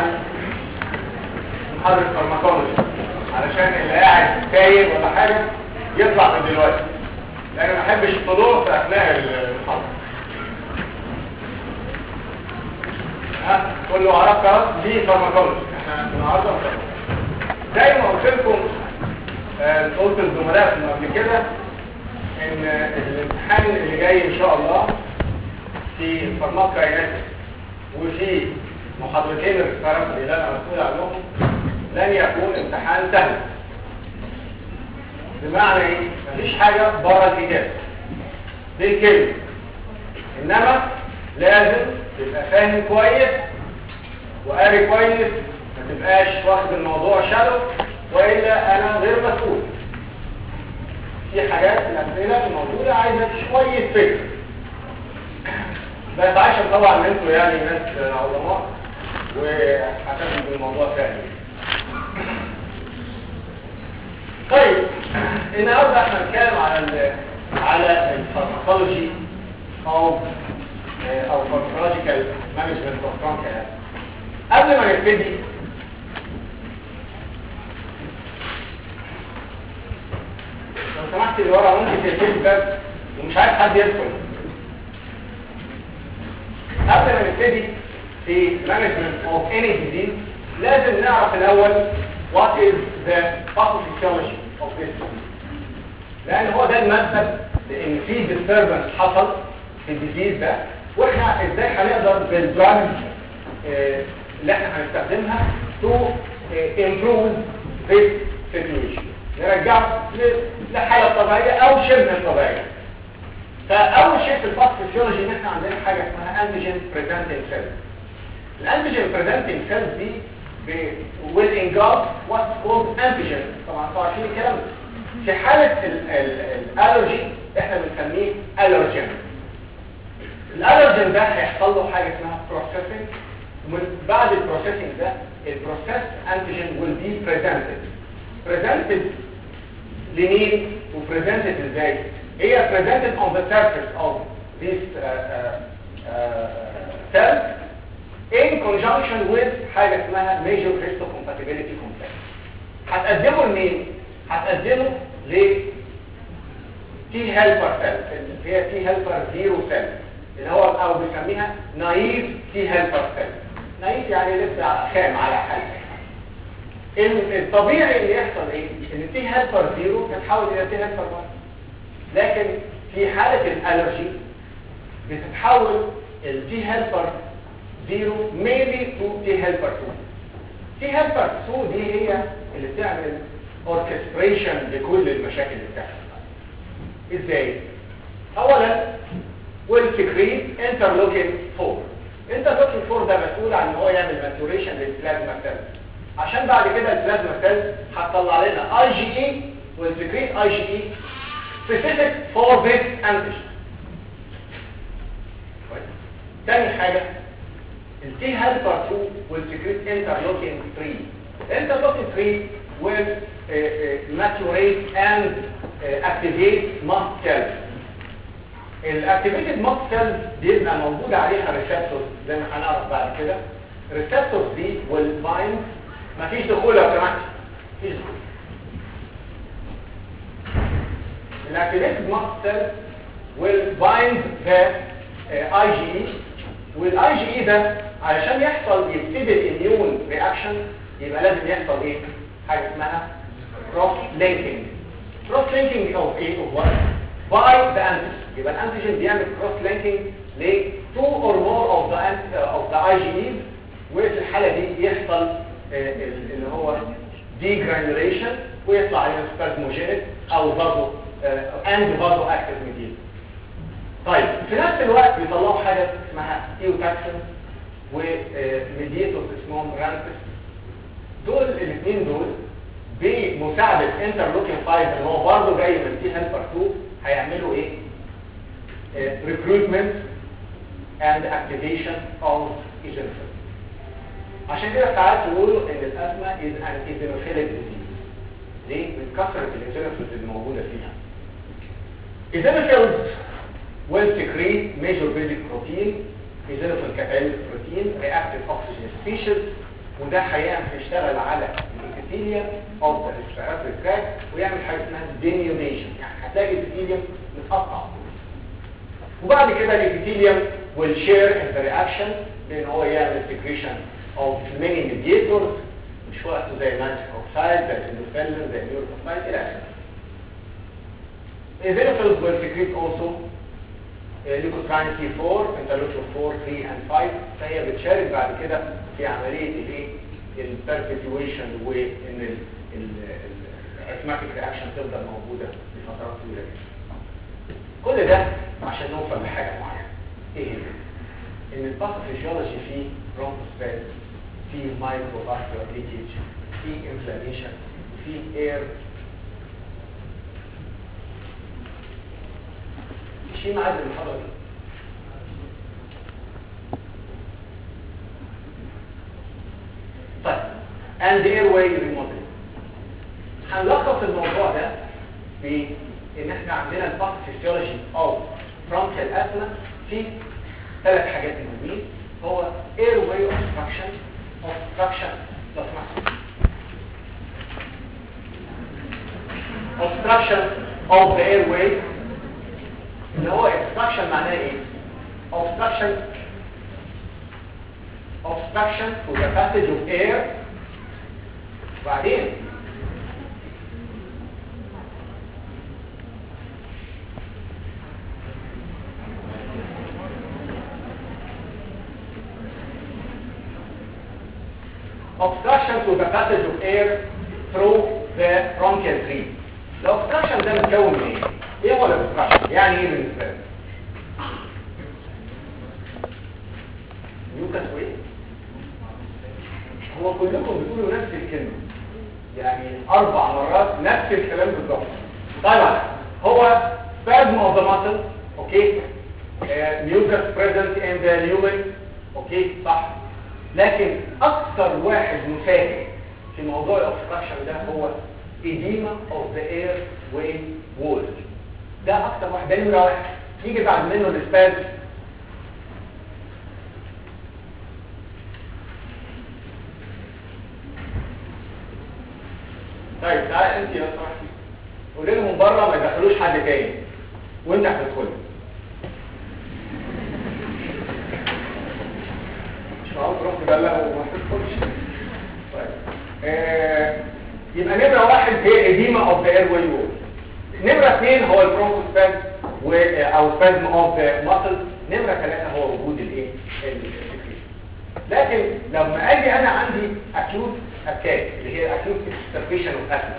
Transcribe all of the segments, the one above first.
محاضرة فارماكولوجي علشان اللي قاعد تايه ولا حاجة يطلع من دلوقتي لأن ما بحبش الطلوع في أثناء المحاضرة ها كله عرف خلاص دي فارماكولوجي احنا النهارده زي ما قلت لكم آه، قلت للزملاء قبل كده ان الامتحان اللي جاي ان شاء الله في فارماكاينetics وفي محاضرتين الريفرنس اللي انا مسؤول عنهم لن يكون امتحان سهل بمعنى ايه مفيش حاجه بره الكتاب دي كلمه انما لازم تبقى فاهم كويس وقاري كويس ما تبقاش واخد الموضوع شادو والا انا غير مسؤول في حاجات في الاسئله الموجوده عايزه شويه فكر بس عشان طبعا ان انتوا يعني ناس عظماء وهتاخدوا الموضوع سهل طيب النهارده احنا هنتكلم على ال على الفارماكولوجي او او فارماكولوجيكال مانجمنت اوف برونكيال قبل ما نبتدي لو سمحت اللي ورا ممكن تقفل الباب ومش عايز حد يدخل قبل ما نبتدي في management of any disease لازم نعرف الاول what is the pathophysiology of this disease لان هو ده المدخل لان في disturbance حصل في الديزيز ده واحنا ازاي هنقدر بالدراجز اللي احنا هنستخدمها to improve this situation نرجعه لحالة طبيعية او شبه طبيعية فاول شيء في الباثوفيسيولوجي ان احنا عندنا حاجة اسمها انتيجين بريزنتنج سيلز الانتيجين بريزنتنج سيلز دي will engulf what's called antigen طبعا انتوا عارفين الكلام ده في حالة الالرجي احنا بنسميه الرجين الالرجين ده هيحصل له حاجة اسمها بروسيسنج بعد البروسيسنج ده البروسيس انتيجين will be presented presented لمين وبريزنتد ازاي هي presented on the surface of this uh, uh, uh, cell in conjunction with حاجة اسمها major histocompatibility complex هتقدمه لمين؟ هتقدمه ل T helper cell اللي هي T helper zero cell اللي هو او بيسميها naive T helper cell naive يعني لسه خام على حالها الطبيعي اللي يحصل ايه ان تي هيلبر زيرو تتحول الى تي هيلبر 1 لكن في حالة الالرجي بتتحول التي هيلبر زيرو ميلي تو تي هيلبر 2 تي هيلبر 2 دي هي اللي بتعمل اوركستريشن لكل المشاكل اللي بتحصل ازاي اولا والسكريت انترلوكين 4 انترلوكين 4 ده مسؤول عن ان هو يعمل ماتوريشن للبلازما سيلز عشان بعد كده البلازما سيلز هتطلع لنا اي جي اي والسكريت اي جي اي specific for this antigen تاني حاجة التي هيلبر 2 والسكريت انترلوكين 3 انترلوكين 3 will uh, uh, maturate and uh, activate mast cells الاكتيفيتد ماست سيلز بيبقى موجود عليها ريسبتورز زي ما هنعرف بعد كده الريسبتورز دي will bind مفيش دخول لو سمحت مفيش دخول الactivated mast cell will bind the uh, IgE والIgE ده علشان يحصل يبتدي الاميون رياكشن يبقى لازم يحصل ايه حاجه اسمها cross linking cross linking of ايه of what by the antigen يبقى الانتيجين بيعمل cross linking ل two or more of the of the IgEs وفي الحاله دي يحصل اللي هو degranulation ويطلع علينا سبازموجينيك او فازو اند فازو اكتيف ميديل طيب في نفس الوقت بيطلعوا حاجه اسمها ايوتاكسين وميديتورز اسمهم رانتس دول الاثنين دول بمساعده انترلوكين 5 اللي هو برضه جاي من تي هيلبر 2 هيعملوا ايه؟ ريكروتمنت اند اكتيفيشن اوف ايجنسيل عشان كده ساعات يقولوا ان الازمه از ان ايزينوفيليك ديزيز ليه؟ من كثره الايزينوفيلز اللي موجوده فيها ايزينوفيلز will secrete major basic protein eosinophil catalytic protein reactive oxygen species وده هيعمل هيشتغل على الابيثيليوم اوف ذا ريسبيراتوري تراك ويعمل حاجه اسمها دينيوديشن يعني هتلاقي الابيثيليوم متقطع وبعد كده الابيثيليوم will share in the reaction بان هو يعمل secretion of many mediators مش وقته زي النيتريك اوكسايد زي الاندوفيلين زي اليوريك اوكسايد الى اخره Eosinophils will secrete also leukotriene T4 interleukin 4 3 and 5 فهي بتشارك بعد كده في عملية الايه البربيتويشن وان الاسماتيك رياكشن تفضل موجودة لفترات طويلة جدا كل ده عشان نوصل لحاجة معينة ايه هي ان الباثوفيسيولوجي فيه برونكوسباز فيه مايكروفاسكولار ليكيج فيه انفلاميشن فيه اير شيء معاد المحاضرة دي طيب and airway remodeling هنلخص الموضوع ده بان احنا عندنا الباثوفيسيولوجي او برونكيال asthma في ثلاث حاجات مهمين هو airway obstruction obstruction لو سمحت obstruction of the airway اللي هو obstruction معناه ايه obstruction obstruction to the passage of air بعدين obstruction to the passage of air through the bronchial tree الobstruction ده متكون من ايه؟ ايه هو الobstruction؟ يعني ايه بالنسبه لك؟ يوكس وايه؟ هو كلكم بتقولوا نفس الكلمه يعني اربع مرات نفس الكلام بالظبط طبعا هو spasm of the muscle اوكي mucus present in the lumen اوكي صح لكن اكثر واحد مساهم في موضوع الاوبستراكشن ده هو edema of the airway wall ده اكثر واحد ده نمره واحد يجي بعد منه الاسباز طيب تعالى انت يا صاحبي قولي لهم بره ما يدخلوش حد تاني وانت هتدخل مش معقول تروح تبلغ وما تدخلش طيب آه يبقى نمره واحد هي اديما اوف ذا اير واي وول نمره اثنين هو البرونكوسباز و او سبازم اوف ذا ماسل نمره ثلاثه هو وجود الايه السكريشن لكن لما اجي انا عندي اكيوت اتاك اللي هي اكيوت اكسبريشن اوف اسما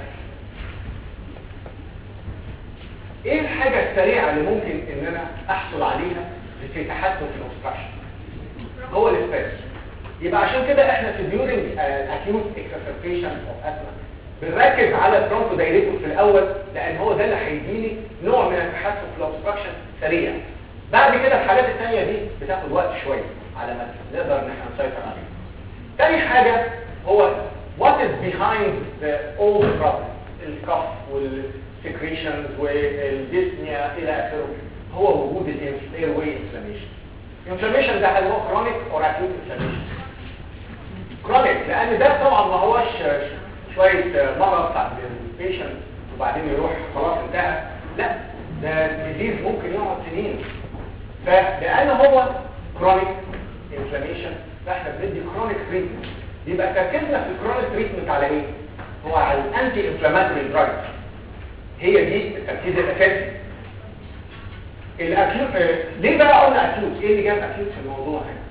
ايه الحاجه السريعه اللي ممكن ان انا احصل عليها في تحسن في الاوبستراكشن هو الاسباس يبقى عشان كده احنا في ديورنج اكيوت اكسبريشن اوف اسما بنركز على البرونكو دايريتور في الاول لان هو ده اللي هيديني نوع من التحسن في الاوبستراكشن سريع بعد كده الحالات الثانيه دي بتاخد وقت شويه على ما نقدر ان احنا نسيطر عليها تاني حاجه هو what is behind the all the problem الكف والسكريشنز والديسنيا الى اخره هو وجود الاير واي انفلاميشن الانفلاميشن ده هل هو كرونيك اور اكيوت انفلاميشن كرونيك لان ده طبعا ما هوش شويه مرض بتاع البيشنت وبعدين يروح خلاص انتهى لا ده ديزيز ممكن يقعد سنين فلان هو كرونيك انفلاميشن فاحنا بندي كرونيك تريتمنت يبقى تركيزنا في الكرونيك تريتمنت على ايه هو على الانتي انفلاماتوري دراجز هي دي التركيز الاساسي الاكيوت ليه بقى قلنا اكيوت ايه اللي جاب اكيوت في الموضوع هنا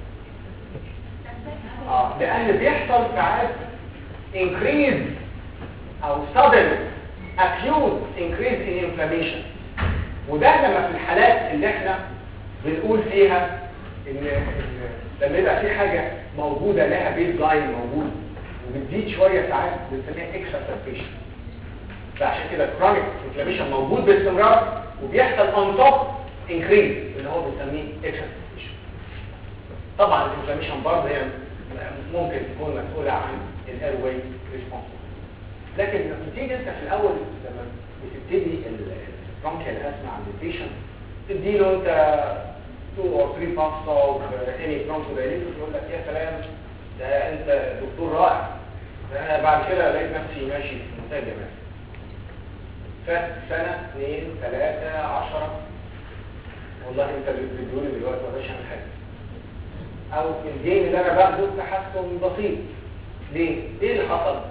اه لان بيحصل ساعات increase او sudden acute increase in inflammation وده لما في الحالات اللي احنا بنقول فيها ان لما يبقى في حاجة موجودة لها بيز لاين موجود وبتزيد شوية ساعات بنسميها اكساسربيشن فعشان كده كرونيك انفلاميشن موجود باستمرار وبيحصل اون توب انكريز اللي هو بنسميه اكساسربيشن طبعا الانفلاميشن برضه هي ممكن تكون مسؤولة عن الاير واي ريسبونس لكن لما تيجي انت في الاول لما بتبتدي البرونكيال اسمع عند البيشنت تديله انت 2 or 3 puffs of uh, any bronchodilator يقول لك يا سلام ده انت دكتور رائع انا بعد كده لقيت نفسي ماشي في منتهى الجمال فات سنة اثنين ثلاثة عشرة والله انت اللي بتدوني دلوقتي ما بقاش اعمل حاجة او الجيم اللي انا باخده تحسن بسيط ليه؟ ايه اللي حصل؟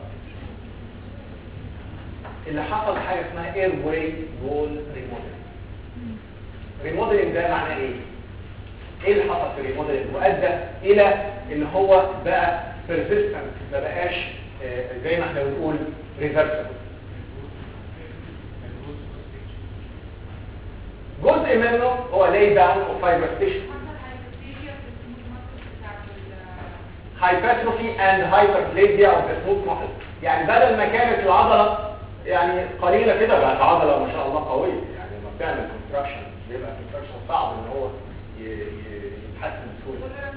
اللي حصل حاجة اسمها اير واي وول ريموديلنج ريموديلنج ده معناه ايه؟ ايه اللي حصل في الريموديلنج وادى الى ان هو بقى بيرسيستنت ما بقاش آه، زي ما احنا بنقول ريفرسبل جزء منه هو لاي داون اوف فايبر ستيشن hypertrophy and hyperplasia of the smooth muscle يعني بدل ما كانت العضلة يعني قليلة كده بقت عضلة ما شاء الله قوية يعني لما بتعمل كونتراكشن بيبقى كونتراكشن صعب ان هو ي- ي- يتحسن بسهولة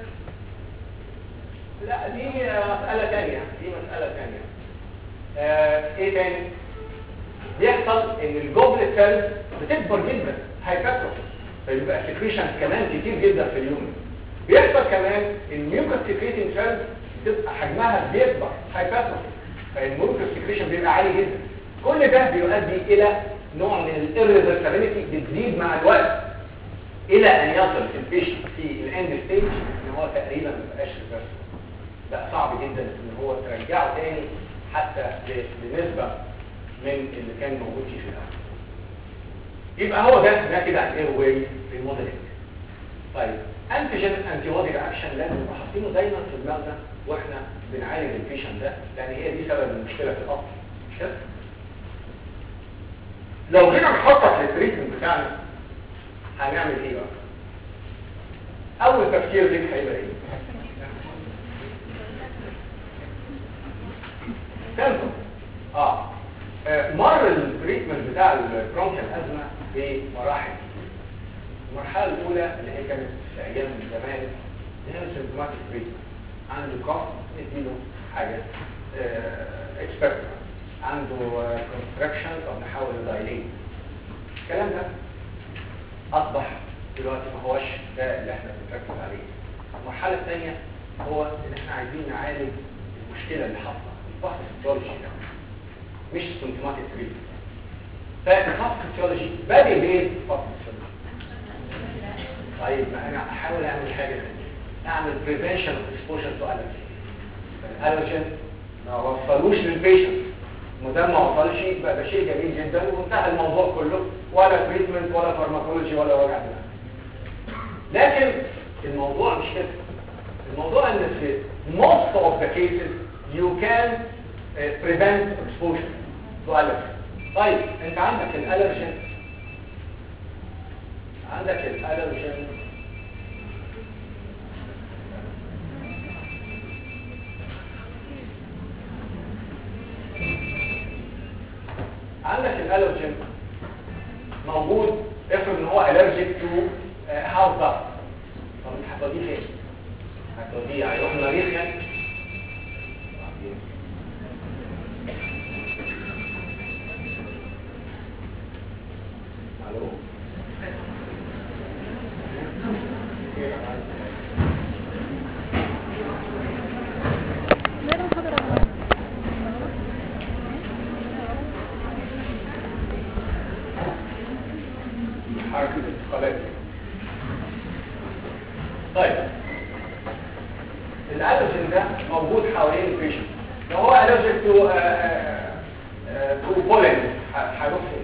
لا دي مسألة تانية دي مسألة تانية آه ايه تاني بيحصل ان الجوبل سيلز بتكبر جدا هايبرتروفي فيبقى سكريشن كمان كتير جدا في اليوم بيحصل كمان الميوكس سكريتنج سيلز بتبقى حجمها بيكبر هايبرتروفي فالميوكس سكريشن بيبقى عالي جدا كل ده بيؤدي الى نوع من الirreversibility بتزيد مع الوقت الى ان يصل البيشنت في الاند ستيج ان هو تقريبا ما بقاش ريفرسبل بقى صعب جدا ان هو ترجعه تاني حتى ل- لنسبه من اللي كان موجود فيه في الاول يبقى هو ده ده كده الاير واي ريموديلنج طيب انتيجين انتي بودي رياكشن لازم نبقى حاطينه دايما في دماغنا واحنا بنعالج البيشنت ده لان هي دي سبب المشكله في الاصل مش كده لو جينا نخطط للتريتمنت بتاعنا هنعمل ايه بقى اول تفكير ليك هيبقى ايه سيمبل اه آه، مر التريتمنت بتاع البرونكيال ازمه بمراحل المرحله الاولى اللي هي كانت في ايام زمان اللي هي السيمبتوماتيك تريتمنت عنده كوف نديله حاجه اكسبيرت عنده كونستراكشن طب نحاول ندايليت الكلام ده اصبح دلوقتي ما هوش ده اللي احنا بنركز عليه المرحله الثانيه هو ان احنا عايزين نعالج المشكله اللي حاصله الباثوفيسيولوجي ده مش سيمتوماتيك تريتمنت فالباثوفيسيولوجي بادئ بايه الباثوفيسيولوجي طيب ما انا احاول اعمل حاجه ثانيه اعمل بريفنشن اوف اكسبوجر تو الرجين الالرجين ما وصلوش للبيشنت ما دام ما وصلش يبقى ده شيء جميل جدا وانتهى الموضوع كله ولا تريتمنت ولا فارماكولوجي ولا وجع دماغ لكن الموضوع مش كده الموضوع ان في most of the cases you can uh, prevent exposure to allergen طيب انت عندك الالرجين عندك الالرجين عندك الالرجين موجود افرض ان هو الرجيك تو هاوس داست طب انت هتوديه فين؟ هتوديه هيروح المريخ يعني الو غير محاضرة حركة الانتقالات طيب الالرجين ده موجود حوالين البيشنت لو هو الرجيك تو تو بولن هيروح فين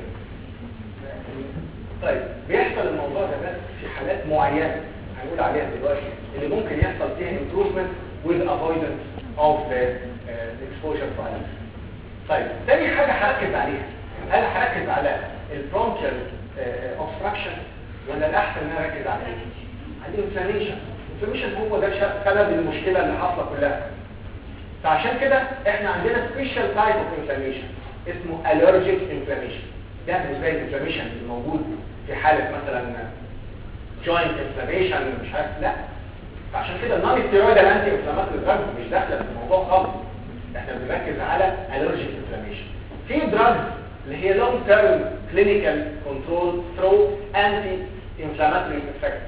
طيب بيحصل الموضوع ده بس في حالات معينه هنقول عليها دلوقتي اللي ممكن يحصل فيها improvement with avoidance of the uh, exposure to allergen طيب تاني حاجة هركز عليها هل هركز على البرونكيال اوبستراكشن ولا الاحسن ان انا اركز على ايه؟ على الانفلاميشن الانفلاميشن هو ده شا- سبب المشكله اللي حاصله كلها فعشان كده احنا عندنا سبيشال تايب اوف انفلاميشن اسمه الرجيك انفلاميشن ده مش زي الانفلاميشن الموجود في حاله مثلا جوينت انفلاميشن مش عارف لا فعشان كده النون ستيرويدال انتي انفلاماتوري دراج مش داخله في الموضوع خالص احنا بنركز على الرجيك انفلاميشن في دراج اللي هي لونج تيرم كلينيكال كنترول ثرو انتي انفلاماتوري افكت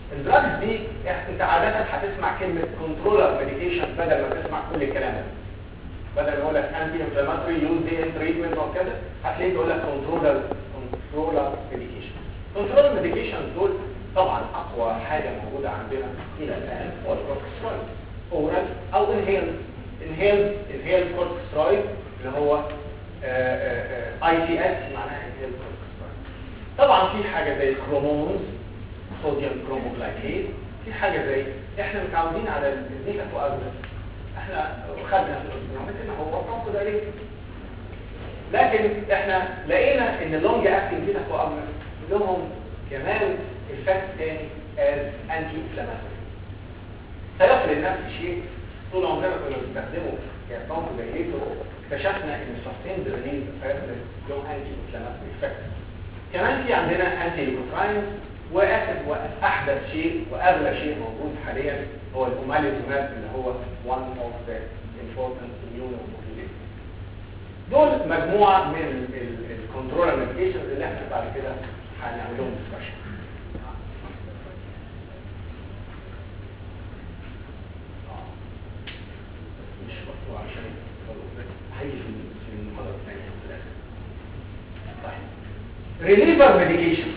الدراجز دي انت عاده هتسمع كلمه كنترولر ميديكيشن بدل ما تسمع كل الكلام ده بدل ما يقول لك انتي انفلاماتوري يوز دي ان تريتمنت او كده هتلاقيه بيقول لك كنترولر كنترولر ميديكيشن كنترولر ميديكيشن دول طبعا اقوى حاجه موجوده عندنا الى الان هو الكورتيكوسترويد اورال او انهيل انهيل انهيل كورتيكوسترويد اللي هو اي سي اس معناها انهيل كورتيكوسترويد طبعا في حاجه زي الكرومونز صوديوم كروموجلايكيز في حاجه زي احنا متعودين على الزيتا كواجولانت احنا خدنا في الاسبوعات ان هو برونكو دايليت لكن احنا لقينا ان اللونج اكتنج بيتا كواجولانت لهم كمان افكت تاني از انتي انفلاماتوري سيصل نفس الشيء طول عمرنا كنا بنستخدمه كبرونكو دايليتور اكتشفنا ان السستيند ريليز له انتي انفلاماتوري افكت كمان في عندنا انتي ليكوتراينز واخر واحدث شيء واغلى شيء موجود حاليا هو الاماليزوماب اللي هو one of the important immunomodulators دول مجموعه من الكنترول ميديكيشنز اللي احنا بعد كده هنعمل لهم ديسكشن مش مقطوع عشان هيجي في المحاضره الثانيه في الاخر طيب ريليفر ميديكيشن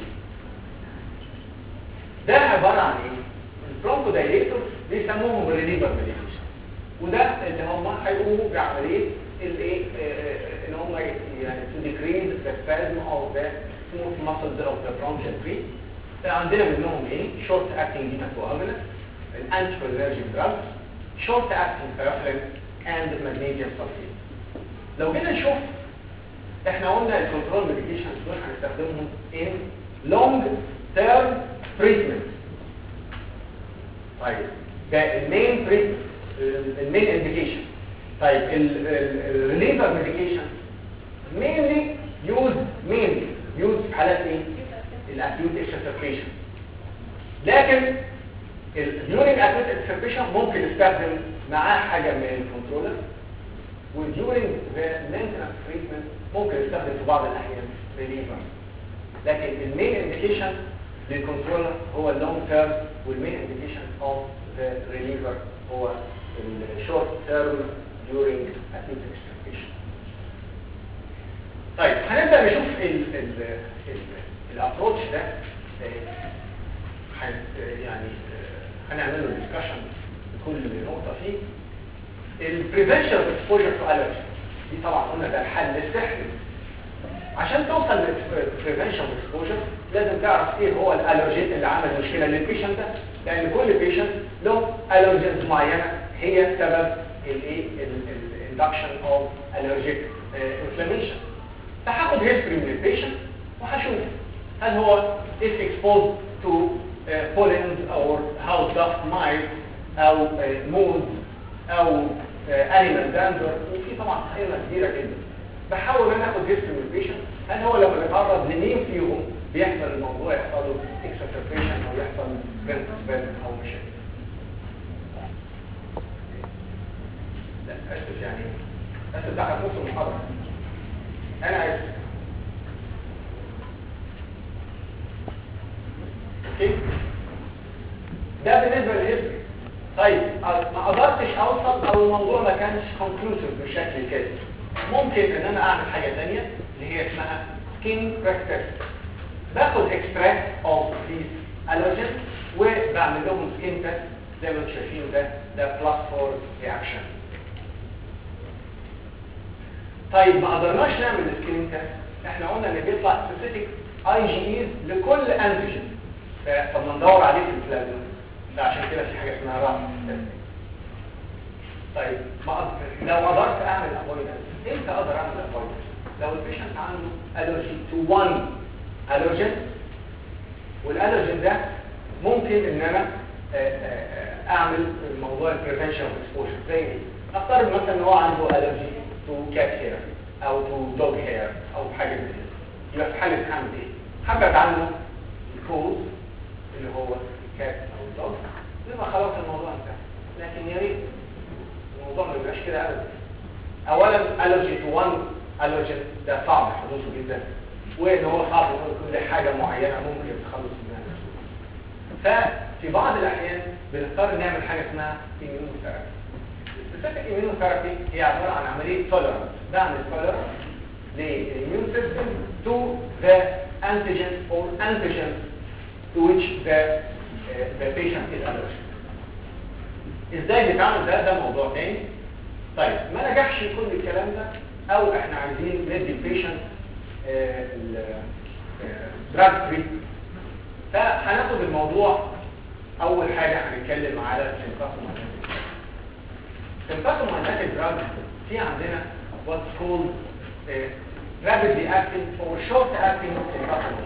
ده عبارة عن ايه البرونكو دايليتور بيسموهم ريليفر ميديكيشن وده اللي هم هيقوموا بعمليه الايه ان هم يعني to decrease the spasm of the smooth muscles of the bronchial tree عندنا منهم ايه short acting beta coagulants anticholinergic drugs short acting paraffin and magnesium sulfate لو جينا نشوف احنا قلنا الكنترول ميديكيشنز دول هنستخدمهم in long term treatment طيب ده المين تريتمنت المين انديكيشن طيب الريليفر ميديكيشن mainly used mainly used في حالات ايه الاكيوت اكسسربيشن لكن during acute exacerbation ممكن نستخدم معاه حاجه من الكنترولر وduring the maintenance treatment ممكن نستخدم في بعض الاحيان ريليفر لكن المين انديكيشن للكنترولر هو اللونج تيرم والمين انديكيشن اوف ذا ريليفر هو الشورت تيرم during acute extirpation طيب هنبدا نشوف ال ال الابروتش ده يعني هنعمل له ديسكشن كل نقطه فيه البريفنشن اوف اكسبوجر تو الرجي دي طبعا قلنا ده الحل السحري عشان توصل للبريفنشن اكسبوجر لازم تعرف ايه هو الالرجين اللي عمل مشكله للبيشنت ده لان كل بيشنت له الرجينز معينه هي سبب الايه الاندكشن اوف الرجيك انفلاميشن فهاخد هيستوري من البيشنت وهشوف هل هو is exposed to uh, pollens or house dust mites او uh, mold او uh, animal dander وفي طبعا قائمه كبيره جدا بحاول ان انا اخد هيستوري من البيشنت هل هو لما بيتعرض لمين فيهم بيحصل الموضوع يحصل له اكسسربيشن او يحصل برنسبل او مشاكل لا اسف يعني اسف ده هتنص المحاضره انا اسف اوكي ده بالنسبه للهيستوري طيب ما قدرتش اوصل او الموضوع ما كانش كونكلوسيف بشكل كده ممكن ان انا اعمل حاجه ثانيه اللي هي اسمها سكين براك تيست باخد اكستراكت اوف ذيس الرجين وبعمل لهم سكين تيست زي ما انتم شايفين ده ده بلس فور رياكشن طيب ما قدرناش نعمل السكين تيست احنا قلنا ان بيطلع سبيسيفيك اي جي ايز لكل انتيجين طب ما ندور عليه في البلازما فعشان كده في حاجه اسمها راس طيب ما أقدر. لو قدرت اعمل افويدنس امتى اقدر اعمل افويدنس لو البيشنت عنده الرجي تو وان الرجين والالرجين ده ممكن ان انا اعمل موضوع البريفنشن اكسبوجر زي ايه افترض مثلا ان هو عنده الرجي تو كات هير او تو دوج هير او حاجه زي كده يبقى في حاله هعمل ايه هبعد عنه الكوز اللي هو الكات او الدوج يبقى خلاص الموضوع انتهى لكن يا ريت الموضوع ما يبقاش كده ابدا اولا الرجي تو وان الرجين ده صعب حدوثه جدا وان هو صعب يقول كل حاجه معينه ممكن يتخلص منها ففي بعض الاحيان بنضطر نعمل حاجه اسمها immunotherapy specific immunotherapy هي عباره عن عمليه tolerance بعمل tolerance للimmune system to the antigen or antigens to which the uh, the patient is allergic ازاي بيتعمل ده ده موضوع تاني طيب ما نجحش كل الكلام ده او احنا عايزين ندي البيشنت دراج فري فهناخد الموضوع اول حاجه هنتكلم على سيمبتوم سيمبتوم دراج في عندنا what's called uh, rapidly acting or short acting symptom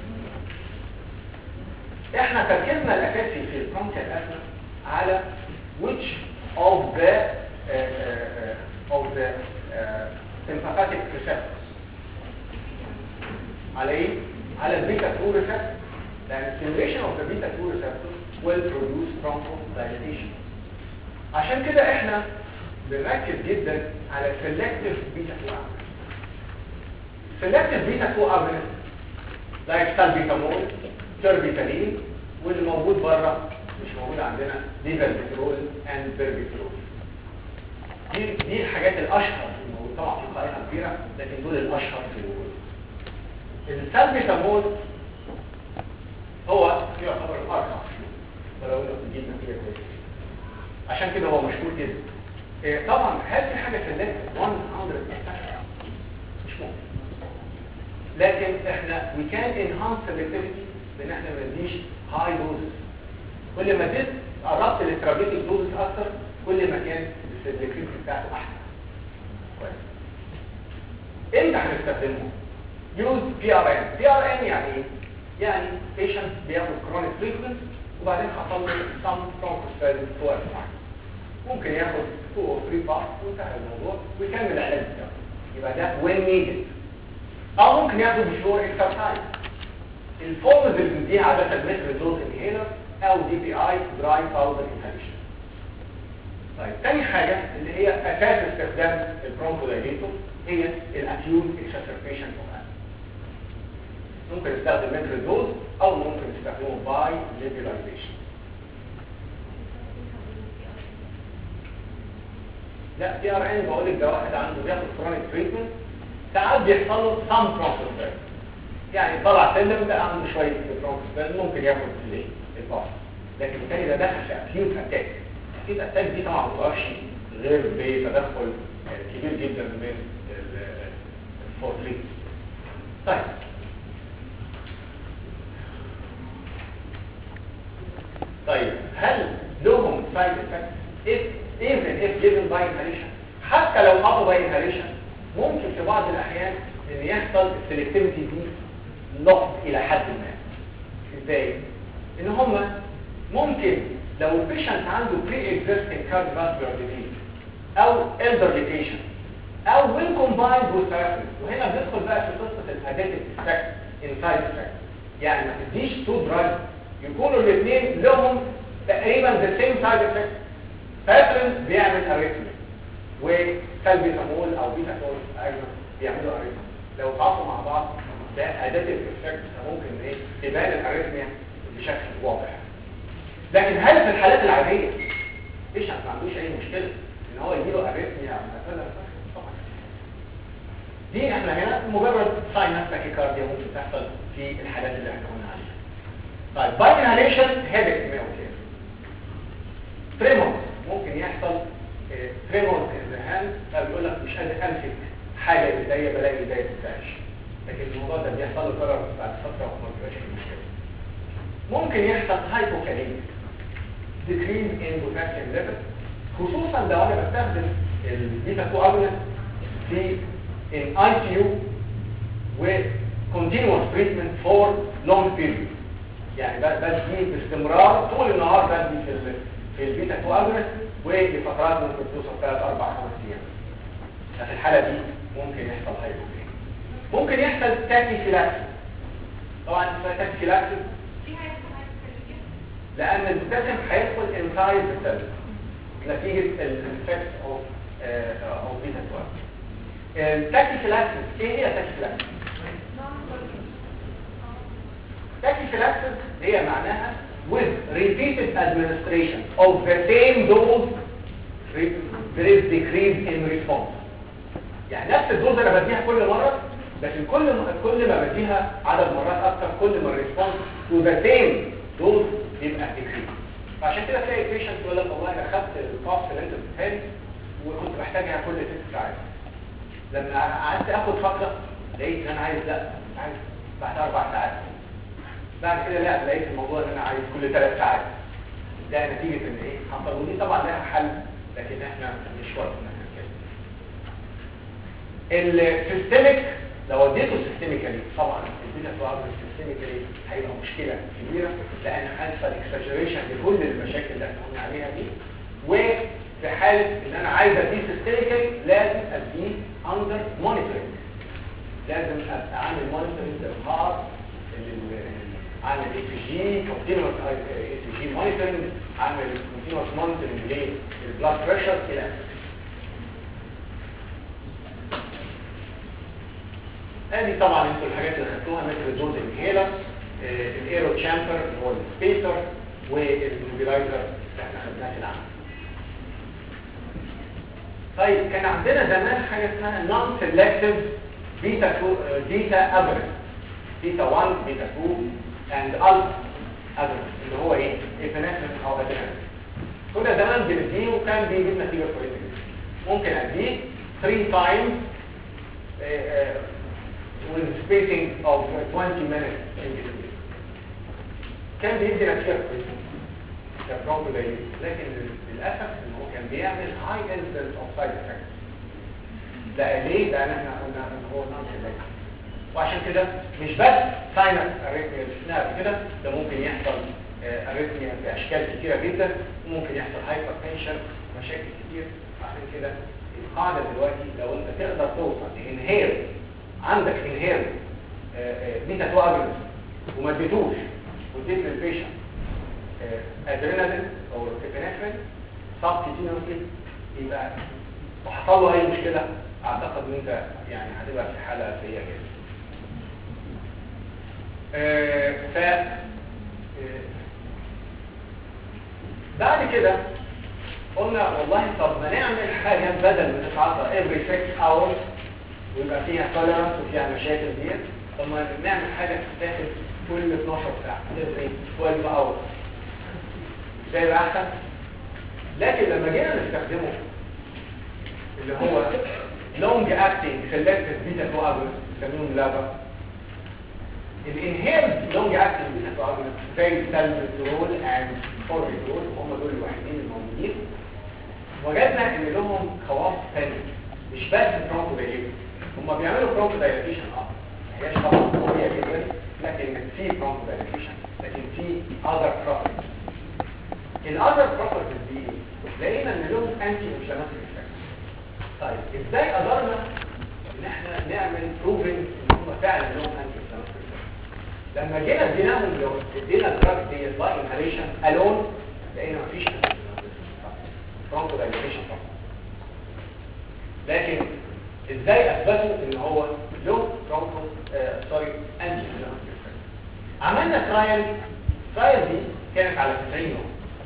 احنا تركيزنا الاساسي في البرونكيال asthma على which of the uh, uh, of the uh, sympathetic receptors على ايه؟ على البيتا 2 receptor لان stimulation of the beta 2 receptor will produce bronchodilation عشان كده احنا بنركز جدا على selective beta 2 agonist selective beta 2 agonist like salbutamol تربيتالين واللي موجود بره مش موجود عندنا ليفالبيترول اند بيربيترول دي دي الحاجات الاشهر في الموجود طبعا في قائمه كبيره لكن دول الاشهر في الوجود السالبيتامول هو يعتبر الارخص ولو انه بيجيب نتيجه كويسه عشان كده هو مشهور كده إيه طبعا هل في حاجه سلكت 100% مش ممكن لكن احنا we can enhance selectivity بان احنا ما نديش high doses كل ما زدت قربت للثيرابيوتيك دوز اكتر كل ما كان السلكتيفيتي بتاعته احسن كويس امتى هنستخدمه يوز بي ار ان بي ار ان يعني ايه يعني بيشنت بياخد كرونيك تريتمنت وبعدين حصل له سم برونكوسبازم في وقت معين ممكن ياخد 2 او 3 باس وانتهى الموضوع ويكمل العلاج بتاعه يبقى ده وين نيدد او ممكن ياخد بشور اكسرسايز الفورمز اللي بنديها عاده مثل دوز انهيلر او دي بي اي دراي باودر انهاليشن طيب تاني حاجه اللي هي اساس استخدام البرونكودايليتور هي الاكيوت اكسسربيشن اوف ممكن نستخدم متر دوز او ممكن نستخدمه باي ليبيلايزيشن لا بي ار ان بقول لك ده واحد عنده بياخد كرونيك تريتمنت ساعات بيحصل له سام برونكوسبازم يعني طلع سلم بقى عنده شويه برونكوسبازم ممكن ياخد الايه الباص لكن الثاني ده دخل في اكيوت اتاك اكيوت اتاك دي طبعا ما بتقفش غير بتدخل كبير جدا من الفورتليت طيب طيب هل لهم سايد افكت if even if given by inhalation حتى لو حطوا by inhalation ممكن في بعض الاحيان ان يحصل السلكتيفيتي دي لوس الى حد ما ازاي ان هم ممكن لو البيشنت عنده بري اكزيستنج كارديوفاسكولار ديزيز او elderly patient او when combined with paraffin وهنا بندخل بقى في قصه الاديتيف افكت انسايد افكت يعني ما تديش تو دراج يكونوا الاثنين لهم تقريبا ذا سيم سايد افكت باترن بيعمل اريثميا وسلبيتامول او بيتاتول ايضا بيعملوا اريثميا لو تعاطوا مع بعض ده اديتيف افكت ممكن ايه تبان الاريثميا بشكل واضح لكن هل في الحالات العاديه بيشنت ما عندوش اي مشكله ان هو يجيله اريثميا مثلا طبعا دي احنا هنا مجرد ساينس تاكيكارديا ممكن تحصل في الحالات اللي احنا قلنا عليها طيب باي انهاليشن هيدك ممكن تريمور ممكن يحصل تريمور ان ذا هاند فبيقول لك مش قادر امسك حاجه بايديا بلاقي ايديا بتتعش لكن الموضوع ده بيحصل له قرار بعد فتره وما بيبقاش فيه مشكله ممكن يحصل هايبوكاليميا decrease in potassium level خصوصا لو انا بستخدم البيتا 2 اجونست في in ICU with continuous treatment for long period يعني بدي باستمرار طول النهار بدي في ال في البيتا 2 اجونست ولفترات ممكن توصل 3 4 5 ايام ففي الحاله دي ممكن يحصل هايبوكاليميا ممكن يحصل تاكيفيلاكسيس طبعا تاكيفيلاكسيس لان البوتاسيوم هيدخل انسايد السيل نتيجه الافكت اوف اوف بيتا 12 التاكيفيلاكسيس ايه هي التاكيفيلاكسيس تاكيفيلاكسيس هي معناها with repeated administration of the same dose there is decrease in response يعني نفس الدوز انا بديها كل مره لكن كل ما كل ما بديها عدد مرات اكتر كل ما الريسبونس تو ذا سيم دوز يبقى ديكريز فعشان كده تلاقي بيشنت يقول لك والله انا خدت الكاف اللي انت اديتها لي وكنت محتاجها كل ست ساعات لما قعدت اخد فتره لقيت ان انا عايز لا عايز بعد اربع ساعات بعد كده لا لقيت الموضوع ان انا عايز كل ثلاث ساعات ده نتيجه ان ايه حصل ودي طبعا لها حل لكن احنا مش وقت ان احنا نتكلم السيستميك لو اديته سيستميكالي طبعا اديته سؤال سيستميكالي هيبقى مشكله كبيره لان هيحصل اكسجريشن لكل المشاكل اللي احنا قلنا عليها دي وفي حاله ان انا عايز اديه سيستميكالي لازم اديه اندر مونيتورنج لازم ابقى عامل مونيتورنج للهارت عامل اي سي جي كونتينوس اي سي جي مونيتورنج عامل كونتينوس مونيتورنج للبلاد بريشر الى اخره ادي طبعا انتوا الحاجات اللي خدتوها مثل الدوز انهيلر الايرو تشامبر اللي هو السبيسر والموبيلايزر اللي احنا خدناه في العمل طيب كان عندنا زمان حاجه اسمها نون سيلكتيف بيتا 2 بيتا افريج بيتا 1 بيتا 2 اند الفا افريج اللي هو ايه ابنفرين او ادرينالين كنا زمان بنديه وكان بيجيب نتيجه كويسه جدا ممكن اديه 3 times with spacing of 20 minutes in between. كان بيدي نتيجة كويسة كبرونكو دايليز لكن للأسف ان هو كان بيعمل high incidence of side effects ده ليه؟ لأن احنا قلنا ان هو نون سيلكتيف وعشان كده مش بس ساينس اريثميا اللي شفناها قبل كده ده ممكن يحصل اريثميا باشكال كتيره جدا ممكن يحصل هايبر تنشن مشاكل كتير عشان كده القاعده دلوقتي لو انت تقدر توصل لانهير عندك انهير بيتا 2 اجنس وما اديتوش واديت للبيشنت ادرينالين او ابنفرين صاب كتينوسلي يبقى وحصل له اي مشكله اعتقد ان انت يعني هتبقى في حاله سيئه جدا آه ف آه بعد كده قلنا والله طب ما نعمل حاجه بدل ما نتعاطى every 6 hours ويبقى فيها tolerance وفيها مشاكل ديت طب ما نعمل حاجه تتاخد كل 12 ساعه every 12 hours ده يبقى احسن لكن لما جينا نستخدمه اللي هو long acting selective beta 2 agonist بنسميهم لابا الانهيرد لونج اكتنج بيتا 2 agonist زي السالبيترول اند فوربيترول هم دول الوحيدين الموجودين وجدنا ان لهم خواص ثانيه مش بس برونكو دايليشن هم بيعملوا برونكو دايليشن اه ما هياش طبعا قويه جدا لكن في برونكو دايليشن لكن في اذر بروبرتيز الاذر بروبرتيز دي لقينا ان لهم انتي انفلاماتوري طيب ازاي قدرنا ان احنا نعمل بروفنج ان هم فعلا لهم انتي انفلاماتوري لما جينا اديناهم لو ادينا الدراج دي باي انهاليشن الون لقينا مفيش برونكو دايليشن طبعا لكن ازاي اثبتوا ان هو له برونكو آه سوري انتي انفلاماتوري عملنا ترايل ترايل دي كانت على 90 يوم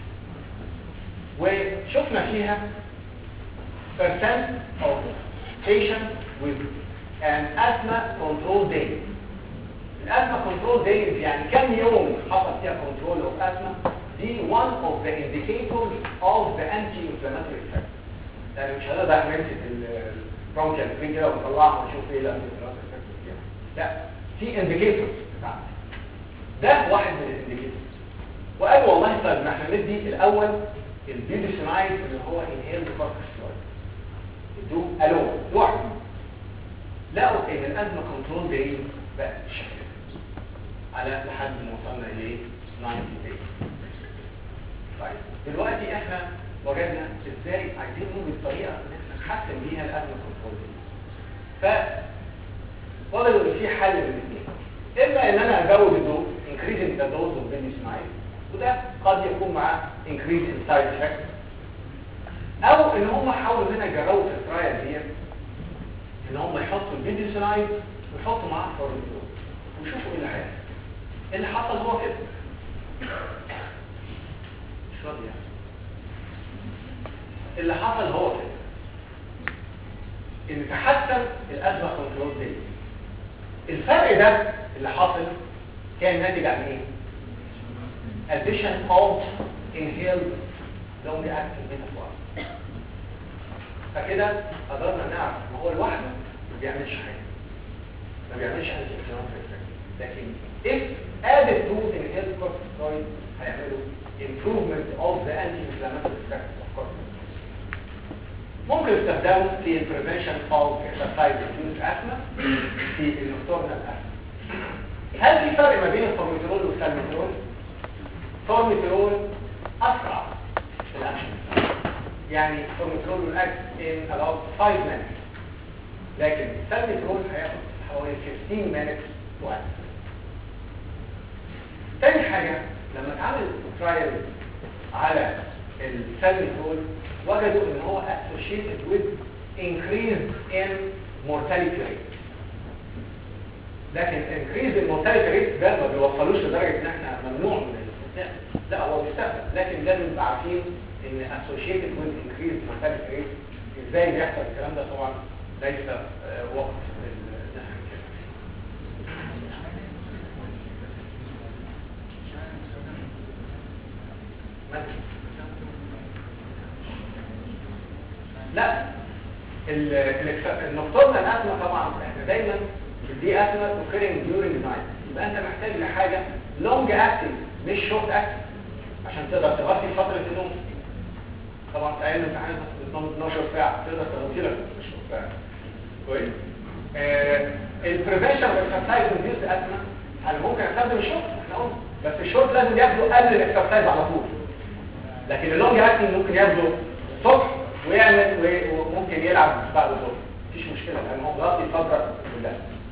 وشفنا فيها percent of patients with an asthma control day الاسما كنترول دايز يعني كم يوم حصل فيها كنترول اوف اسما دي one of the indicators of the anti-inflammatory effect يعني مش هنقدر نمسك البرونكيال فري كده ونطلعها ونشوف ايه الانتي inflammatory فيها لا في indicators بتاعها ده واحد من الانديكيتورز وقال والله طيب ما احنا ندي الاول البيدوسينايد اللي هو انهيل كورتيكوستيرويد ادوه الون لوحده لقوا ان الازمه كنترول دايز بقى بالشكل على لحد ما وصلنا ل 90 days طيب دلوقتي احنا وجدنا ازاي عايزين نوجد طريقه ان احنا نحسن بيها الازمه كنترول دي ف وجدوا ان في حل من الاثنين اما ان انا ازود الدوز increasing the dose of بنسمايل وده قد يكون مع increase in side effects او ان هم حاولوا ان يجربوا في الترايل دي ان هم يحطوا البيديسلايد ويحطوا معاه فورميدول وشوفوا ايه اللي هيحصل اللي حصل هو كده راضي يعني اللي حصل هو كده ان تحسن الازمه كنترول دي الفرق ده اللي حصل كان ناتج عن ايه addition of inhaled long acting metaphor فكده قدرنا نعرف ان هو لوحده ما بيعملش حاجه ما بيعملش انتي انفلاماتوري لكن if added to inhaled corticosteroid هيعملوا improvement of the anti-inflammatory effect of corticosteroid ممكن استخدامه في prevention of exercise induced asthma في النكتورنال asthma هل في فرق ما بين الفورميترول والسالميترول؟ فورميترول اسرع في الاكشن يعني فورميترول والاكت in about 5 minutes لكن السالميترول هياخد حوالي 15 minutes to act تاني حاجة لما اتعمل ترايل على السالميترول وجدوا ان هو associated with increase in mortality rate لكن increase in mortality rate ده ما بيوصلوش لدرجة ان احنا ممنوع من الاستخدام لا هو بيستخدم لكن لازم نبقى عارفين ان associated with increase mortality rate ازاي بيحصل الكلام ده طبعا ليس آه، وقت ال- ان احنا نتكلم فيه. مثلا لا ال- الإكس- النقطة الأزمة طبعا احنا دايما دي أزمة occurring during the night يبقى أنت محتاج لحاجة long acting مش short acting عشان تقدر تغطي فترة النوم طبعا في أيام الامتحان انت بتنام 12 ساعة تقدر تغطي لك 12 ساعة كويس البريفنشن والاكسرسايز انديوس أزمة أنا ممكن أستخدم الشورت احنا قلنا بس الشورت لازم ياخده قبل الاكسرسايز على طول لكن اللونج اكتنج ممكن ياخده الصبح ويعمل و- وممكن يلعب بعد الظهر مفيش مشكله لان هو غطي الفتره كلها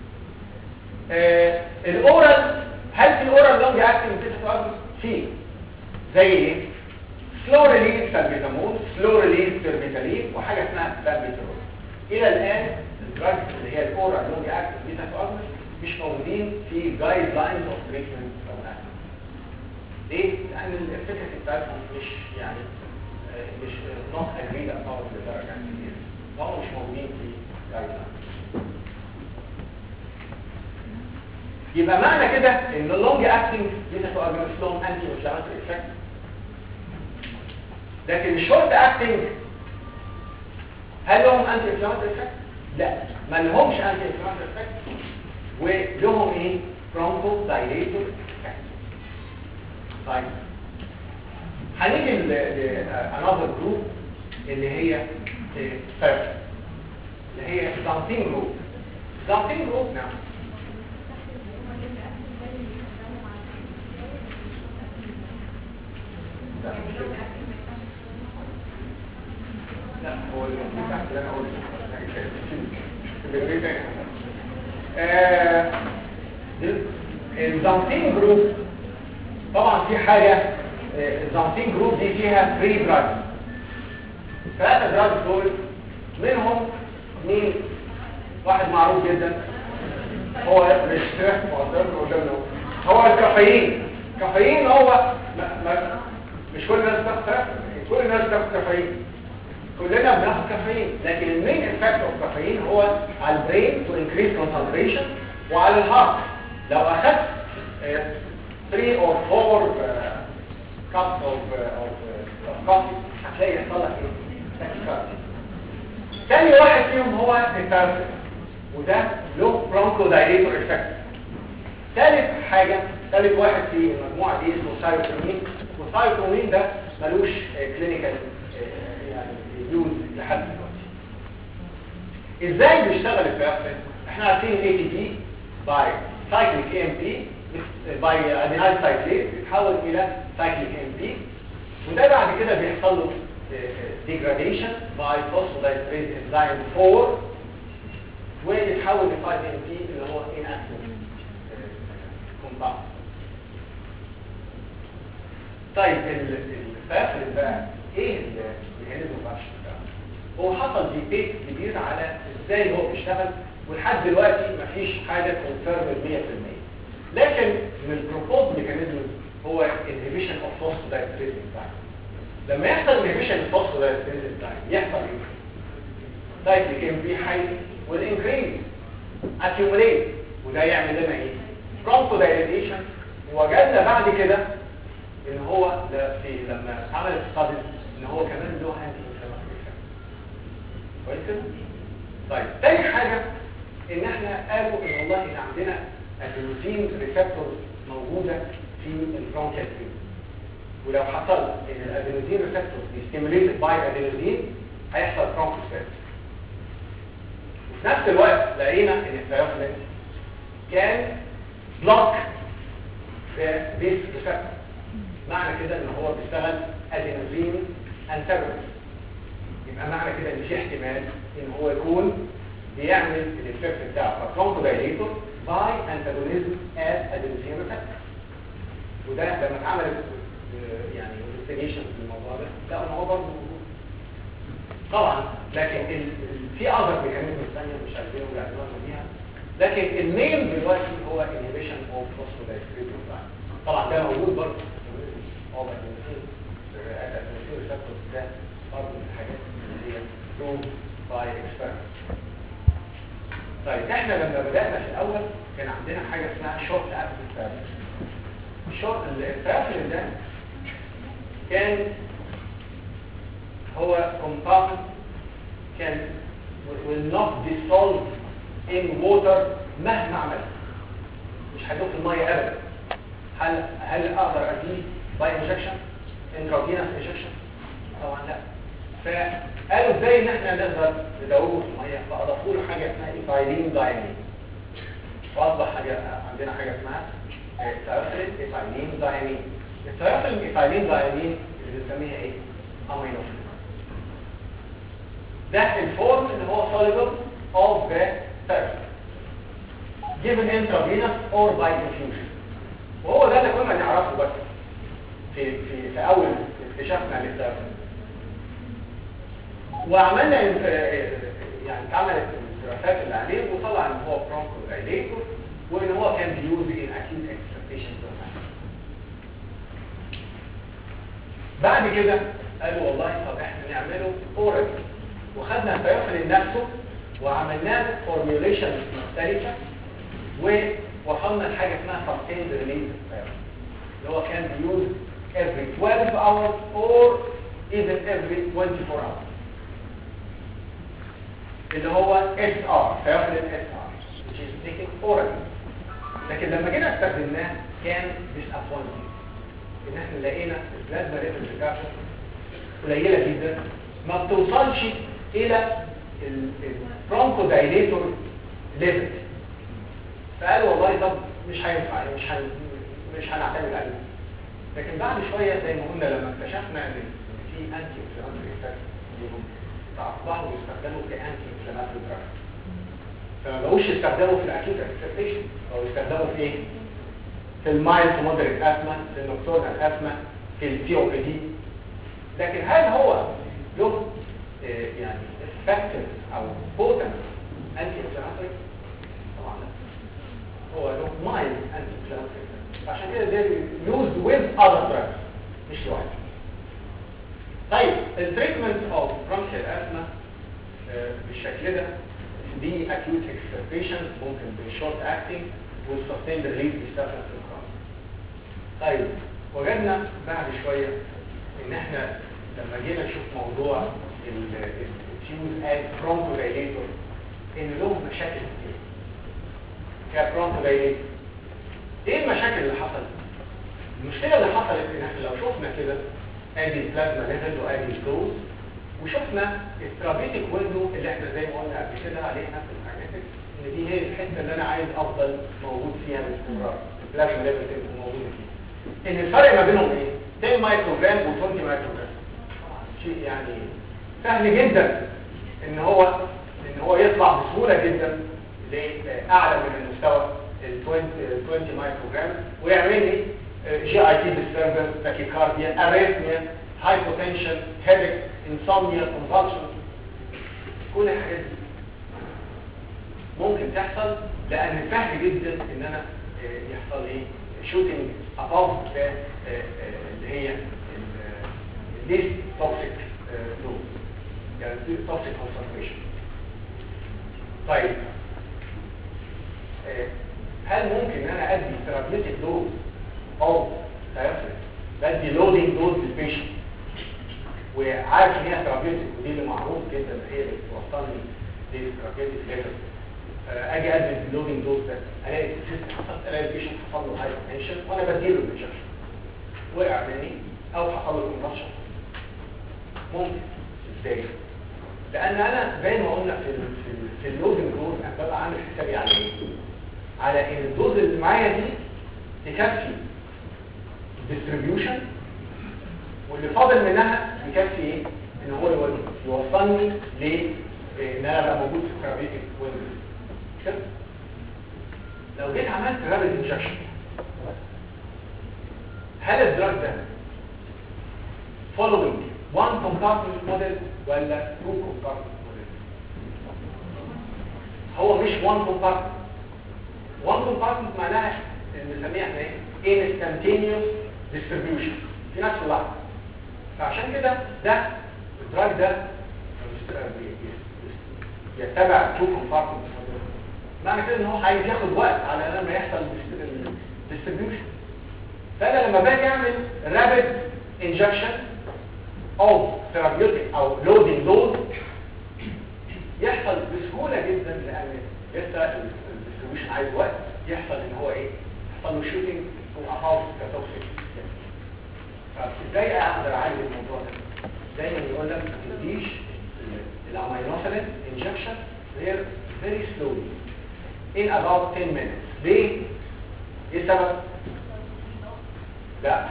آه الاورال هل في اورال لونج اكتنج بتتفرج فيه زي ايه سلو ريليز سالبيتامول سلو ريليز بيرميتالين وحاجه اسمها سالبيترول الى الان الدراجز اللي هي الاورال لونج اكتنج بتتفرج مش موجودين في جايد لاينز اوف تريتمنت او اكتنج ليه؟ لأن الافكاسي بتاعتهم مش يعني آه، مش نوت اجريد اباوت لدرجة كبيرة وهم مش موجودين في جايد يبقى معنى كده ان اللونج اكتنج بيتا اورجانيزم لهم انتي انفلاماتوري افكت لكن الشورت اكتنج هل لهم انتي انفلاماتوري افكت؟ لا ما لهمش انتي انفلاماتوري افكت ولهم ايه؟ برونكو دايليتور افكت طيب هنيجي ل another جروب اللي هي فيرست اللي هي زانتين جروب زانتين جروب نعم لا مش كده. لا هو اللي تحت اللي انا قلته آه، الزانتين جروب طبعا في حاجة آه، الزانتين جروب دي فيها 3 دراجز ثلاثة دراجز دول منهم مين واحد معروف جدا هو مش هو قدامنا هو الكافيين الكافيين هو ما ما مش كل الناس بتاخد كافيين كل الناس بتاخد كافيين كلنا بناخد كافيين لكن المين افكت اوف كافيين هو على البرين تو انكريز كونسنتريشن وعلى الهارت لو اخدت 3 or 4 cups of of of coffee هتلاقي يحصل لك ايه؟ tachycardia. تاني واحد فيهم هو التارسل وده له برونكو دايليتور افكت ثالث حاجة ثالث واحد في المجموعة دي اسمه سايكلومين والسايكلومين ده ملوش كلينيكال يعني يوز لحد دلوقتي ازاي بيشتغل البيرفكت احنا عارفين الاي تي بي باي سايكليك ام بي باي ادينايل سايكليت بيتحول الى سايكليك ام بي وده بعد كده بيحصل له ديجراديشن باي فوسفودايستريز انزيم 4 ويتحول ل 5 ام بي اللي هو inactive كومباوند طيب الفاخر بقى ايه الميكانيزم الاكشن بتاعه هو حصل ديبيت كبير على ازاي هو بيشتغل ولحد دلوقتي مفيش حاجه كونفيرم 100% لكن من البروبوز ميكانيزم هو انهبيشن اوف فوسفودايستريز انزيم لما يحصل انهبيشن الفوسفودايستريز انزيم يحصل ايه سايكليك ام بي هاي والانكريز accumulate وده يعمل لنا ايه bronchodilation وجدنا بعد كده ان هو ده في لما عمل ستادي ان هو كمان له انتي انفلاماتوري كويس كده طيب تاني حاجه ان احنا قالوا ان والله ان عندنا ادينوزين ريسبتورز موجوده في البرونكيال ولو حصل ان الادينوزين ريسبتورز دي ستيموليتد باي ادينوزين هيحصل برونكوسباز وفي نفس الوقت لقينا ان الثيوفيلين كان بلوك ذيس ريسبتور معنى كده ان هو بيشتغل ادينوزين انتاجونست يبقى معنى كده ان في احتمال ان هو يكون بيعمل الافكت بتاعه فبرونكو دايليتور باي انتاجونيزم از ادينوزين ريسبتور وده لما اتعملت آه، يعني انفستيجيشن في الموضوع ده لقوا ان هو برضه موجود طبعا لكن ال... ال- في اذر ميكانيزم ثانيه مش عايزين يعملوها بيها لكن المين دلوقتي هو انهبيشن اوف فوسفودايستريت طبعا ده موجود برضه هو الادينوسين الادينوسين ريسبتور ده برضه من الحاجات اللي هي proved by experiments طيب احنا لما بدأنا في الاول كان عندنا حاجة اسمها شورت اكتنج ثيرابي الشورت الثيرابي ده كان هو compound كان will not dissolve in water مهما عملت مش هيدوب في المية ابدا هل هل اقدر اديه باي انجكشن انترافينوس انجكشن طبعا لا فقالوا ازاي ان احنا نقدر ندوبه في الميه فاضافوا له حاجه اسمها ايثايلين دايمين واصبح حاجه عندنا حاجه اسمها ثيرافيلين ايثايلين دايمين الثيرافيلين ايثايلين دايمين اللي بنسميها ايه امينوفيلين ده الفورم اللي هو soluble of the therapy given intravenous or by infusion وهو ده اللي كنا نعرفه بس في في في اول اكتشافنا للثيرابي وعملنا يعني اتعملت الدراسات اللي عليه وطلع ان هو برونكو دايليتور وان هو كان بيوز ان اكيوت اكسبكتيشن بعد كده قالوا والله طب احنا نعمله اورال وخدنا الثيوفيلين نفسه وعملنا له فورميوليشن مختلفه ووصلنا لحاجه اسمها سستيند ريليز اللي هو كان بيوز every 12 hours or even every 24 hours اللي هو SR ثيوفيلين SR which is taken orally لكن لما جينا استخدمناه كان disappointing ان احنا لقينا البلازما ليفل بتاعته قليله جدا ما بتوصلش الى البرونكو دايليتور ليفل فقالوا والله طب مش هينفع مش هن... مش هنعتمد عليه لكن بعد شويه زي ما قلنا لما اكتشفنا ان في انتي انفلاماتوري افكت ليهم فاصبحوا يستخدموا كانتي انفلاماتوري دراج فما بقوش يستخدموا في الاكيوت اكسبتيشن او يستخدموا في ايه؟ في المايل تو مودريت اسما في النكتورنال اسما في السي او بي دي لكن هل هو له آه، يعني افكتيف او بوتنت انتي انفلاماتوري؟ طبعا لا هو له مايل انتي انفلاماتوري عشان كده ده يوزد ويز اذر دراجز مش لوحده طيب التريتمنت اوف برونكيال اسما بالشكل ده دي اكيوت اكسبريشن ممكن بالشورت اكتنج والسستيند ريليز بيستخدم في الخاص طيب وجدنا بعد شويه ان احنا لما جينا نشوف موضوع التيوز از برونكو دايليتور ان له مشاكل كتير كبرونكو دايليتور ايه المشاكل اللي حصلت المشكله اللي حصلت ان احنا لو شفنا كده ادي البلازما ليفل وادي الدوز وشفنا الثرابيتك ويندو اللي احنا زي ما قلنا قبل كده عليه نفس الحاجات ان دي هي الحته اللي انا عايز افضل موجود فيها باستمرار البلازما ليفل تبقى موجوده فيها ان الفرق ما بينهم ايه 10 مايكرو جرام و20 مايكرو جرام شيء يعني سهل جدا ان هو ان هو يطلع بسهوله جدا لاعلى من المستوى ال 20 20 مايكرو جرام ويعمل لي جي اي تي ديستربنس تاكيكارديا اريثميا هايبوتنشن هيدك انسomnia convulsion كل الحاجات دي ممكن تحصل لان سهل جدا ان انا آه، يحصل ايه شوتنج اباف اللي هي this toxic uh, dose يعني this toxic concentration طيب آه، هل ممكن ان انا ادي ثيرابيوتيك دوز او ثيرابيوتيك بدي لودنج دوز للبيشنت وعارف ان هي ثيرابيوتيك ودي اللي معروف جدا هي اللي بتوصلني للثيرابيوتيك ليفل اجي ادي اللودنج دوز ده الاقي السيستم حصل الاقي البيشنت حصل له هايبر تنشن وانا بديله الانجكشن وقع مني او حصل له كونفشن ممكن ازاي لان انا زي ما قلنا في ال في, ال في اللودنج دوز انا ببقى عامل حسابي على ايه على ان الدوز اللي معايا دي تكفي الديستريبيوشن واللي فاضل منها يكفي ايه ان هو يو- يوصلني ل ان انا ابقى موجود في الثيرابيوتيك ويندو كده لو جيت عملت رابid انجكشن هل الدراج ده following one compartment model ولا two compartment model هو مش one compartment one compartment معناها اللي بنسميها احنا ايه instantaneous distribution في نفس اللحظه فعشان كده ده الدراج ده بي- بي- يتبع two compartment model معنى كده ان هو عايز ياخد وقت على لما يحصل distribution فانا لما باجي اعمل رابid انجكشن او ثيرابيوتيك او لودنج دوز يحصل بسهوله جدا لان لسه الديستريبيوشن عايز وقت يحصل ان هو ايه يحصل له شوتنج واباوت كتوكسيك فازاي اقدر اعالج الموضوع ده دايما يقول لك ما تديش الامينوفيلين انجكشن غير very slowly in about 10 minutes ليه؟ ايه السبب؟ لا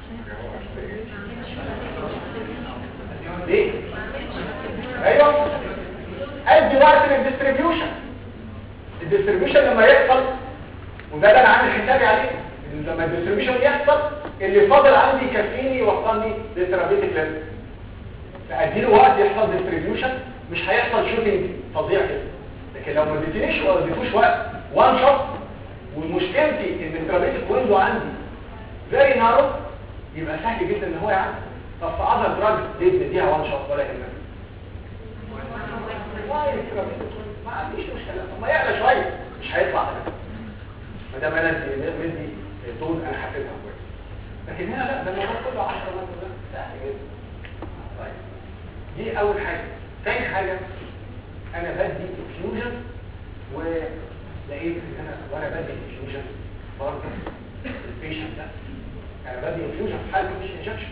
ليه؟ ايوه ادي وقت للديستريبيوشن الديستريبيوشن لما يحصل وده اللي انا عامل حسابي عليه إن لما الديستريبيوشن يحصل اللي فاضل عندي يكفيني يوصلني للثيرابيوتيك ليفل فاديله وقت يحصل ديستريبيوشن مش هيحصل شوتنج فظيع كده لكن لو ما اديتنيش ولا اديتوش وقت وان شوت ومشكلتي ان الثيرابيوتيك ويندو عندي فيري نارو يبقى سهل جدا ان هو يعدي طب في اذر دراج ليه نديها وان شوت ولا يهمك واي الثيرابيوتيك ويندو؟ ما عنديش مشكله طب ما يعلى شويه مش هيطلع كده ما دام انا ادي ادي دوز انا حاسبها كويس لكن هنا لا ده الموضوع كله 10 مثلا سهل جدا طيب دي اول حاجه ثاني حاجه انا بدي انفيوجن ولقيت ان انا وانا بدي انفيوجن برضه البيشنت ده انا بدي انفيوجن في حاله مش انجكشن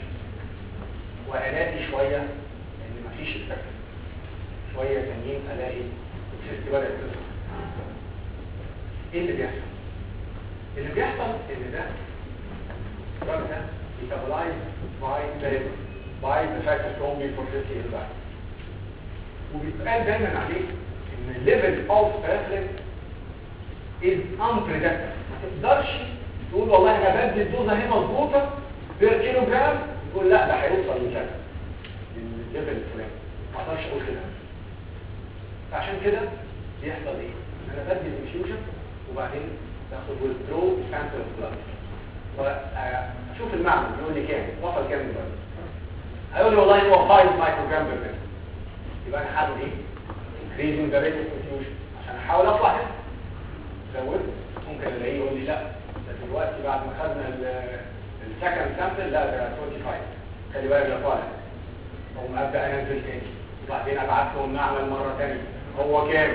والاقي شويه ان مفيش افكت شويه تانيين الاقي السيست بدات تظهر ايه اللي بيحصل اللي بيحصل ان ده الدرج ده metabolized by the by the fact that only for 50 enzyme وبيتقال دايما عليه ان الليفل اوف بارافلين is unpredictable ما تقدرش تقول والله انا بدي الدوزه اهي مظبوطه بير كيلو جرام تقول لا ده هيوصل لكذا الليفل الفلاني ما اقدرش اقول كده فعشان كده بيحصل ايه انا بدي الانفيوجن وبعدين باخد withdraw sample of blood واشوف المعمل يقول لي كام وصل كام دلوقتي هيقول لي والله هو 5 مايكرو جرام بير ملي يبقى انا هعمل ايه increasing the rate of infusion عشان احاول اطلع هنا زود ممكن الاقيه يقول لي لا ده دلوقتي بعد ما خدنا السكند سامبل لا ده 25 خلي بالك ده طالع اقوم ابدا انزل تاني وبعدين ابعت له المعمل مره ثانيه هو كام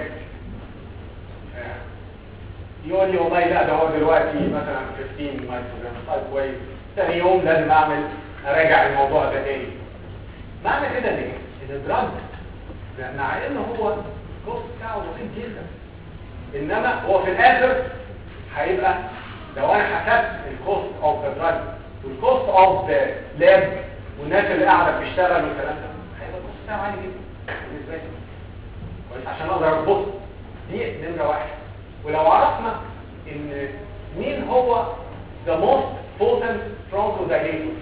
آه. يقول لي والله لا ده هو دلوقتي مثلا 15 مايكرو جرام طيب كويس ثاني يوم لازم اعمل اراجع الموضوع ده تاني معنى كده ان ايه؟ ان الدراج مع ان هو الكوست بتاعه بسيط جدا انما هو في الاخر هيبقى لو انا حسبت الكوست اوف ذا دراج والكوست اوف ذا لاب والناس اللي قاعده بتشتغل والكلام ده هيبقى الكوست بتاعه عالي جدا بالنسبه لي كويس عشان اقدر اربط دي نمره واحد ولو عرفنا ان مين هو the most potent bronchodilator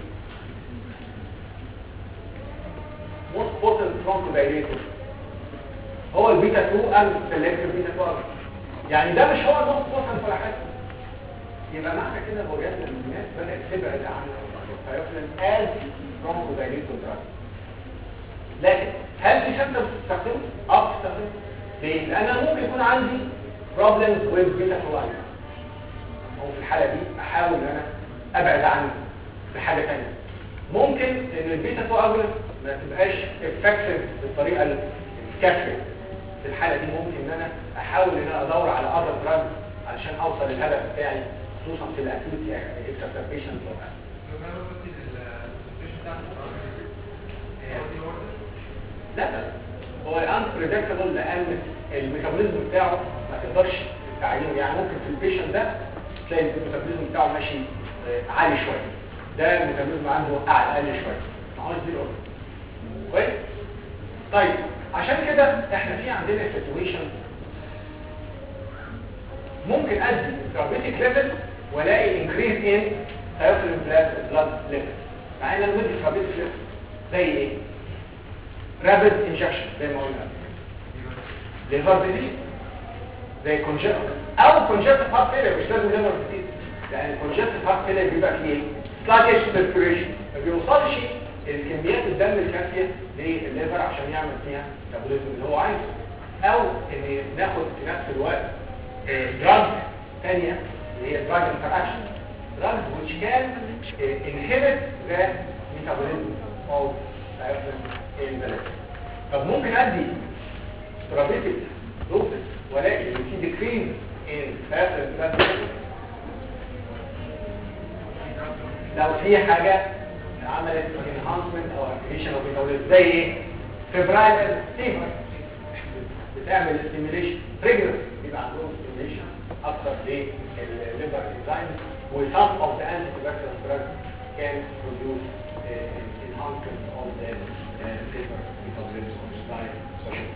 most potent bronchodilator هو البيتا 2 ام سيلكتيف بيتا 2 يعني ده مش هو الموست بوتنت ولا حاجه يبقى معنى كده وجدنا ان الناس بدات تبعد عن الثايروكسين از برونكودايليتور دراج لكن هل في سيمتومز تستخدمه؟ اه تستخدمه ليه؟ لان انا ممكن يكون عندي بروبلمز ويز بيتا فلاي او في الحاله دي احاول ان انا ابعد عنه بحاجه ثانيه ممكن ان البيتا كواجولانت ما تبقاش افكتيف بالطريقه الكافيه في الحاله دي ممكن ان انا احاول ان انا ادور على اذر دراج علشان اوصل للهدف بتاعي خصوصا في الاكيوتي اكسربيشن لا لا هو الان بريدكتبل لان الميتابوليزم بتاعه ما تقدرش تعينه يعني ممكن في البيشنت ده تلاقي الميتابوليزم بتاعه ماشي آه، عالي شويه ده الميتابوليزم عنده اعلى اقل شويه معهوش دي الاوردر كويس طيب عشان كده احنا في عندنا سيتويشن ممكن ادي ثيرابيوتيك ليفل والاقي انكريز ان ثيروفيلين بلاد ليفل مع ان انا بدي ثيرابيوتيك ليفل زي ايه رابيد انجكشن زي ما قلنا ليفر ديزيز زي كونجكت او كونجكتيف هارت فيلر مش لازم ليفر ديزيز لان الكونجكتيف هارت فيلر بيبقى فيه ايه سلاجش سيركيوليشن ما بيوصلش الكميات الدم الكافيه للليفر عشان يعمل فيها الميتابوليزم اللي هو عايزه او ان ناخد في نفس الوقت دراج ثانيه اللي هي دراج انتراكشن دراج which can uh, inhibit the metabolism of diaphragm in the liver طب ممكن ادي ثيرابيوتيك دوزز والاقي ان في ديكريز ان diaphragm لو في حاجه عملت enhancement او activation of metabolism زي ايه febrile fever بتعمل stimulation pregnant يبقى عندهم stimulation اكتر للليفر enzymes و some of the antibacterial drugs can produce uh, enhancement of the uh, liver metabolism of diet